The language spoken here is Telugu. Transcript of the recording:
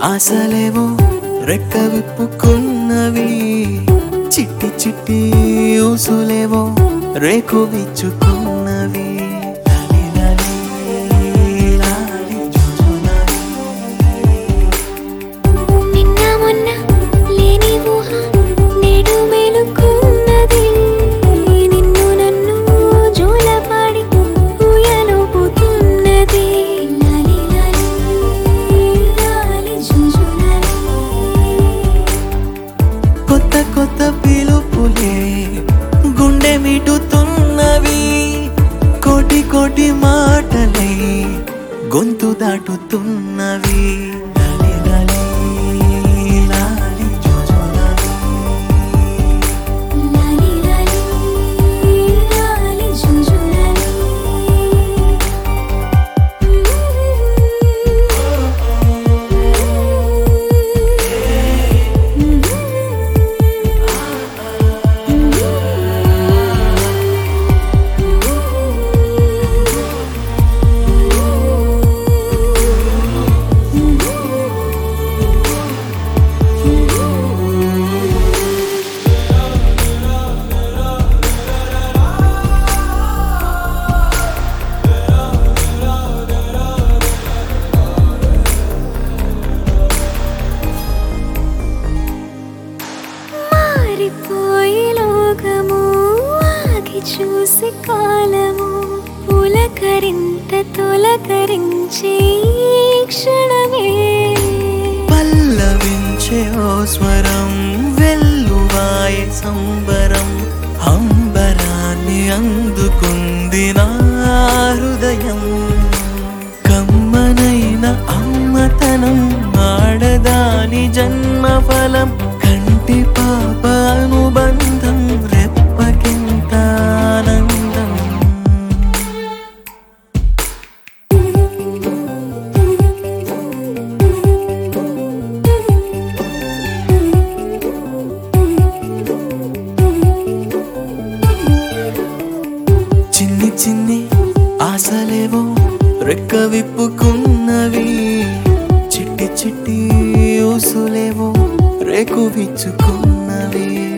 ఆశలేవో రెక్క విప్పుకున్నవి చిట్టి చిట్టి ఊసులేవో రేకు విచ్చుకున్నవి లాలి లాలి, లాలి జుజులాలి. నిన్న మొన్న లేని ఊహ నేడు మేలుకున్నది నిన్ను నన్ను జోలపాడి ఊయలుపుతున్నది లాలి లాలి లాలి జుజులాలి కొత్త కొత్త పిలుపులే గుండె మిటుతున్నవి కోటి కోటి మాటలే గొంతు దాటుతున్నవి లాలి లాలి, లాలి జోజోలాలి. లాలి లాలి లాలి జుజులాలి మారిపోయి లోకము ఆగి చూసి కాలము పులకరింత తొలకరించే ఈ క్షణమే పల్లవించే ఓ స్వరం వెల్లువాయే సంబరం అంబరాన్ని అందుకుంది నా హృదయం కమ్మనైన అమ్మతనం ఆడదాని జన్మ ఫలం కంటి పాప అనుబంధం రెప్పకింత ఆనందం చిన్ని చిన్ని ఆశలేవో రెక్క విప్పుకున్నవి చిట్టి చిట్టి ఊసులేవో రేకు విచ్చుకున్నవి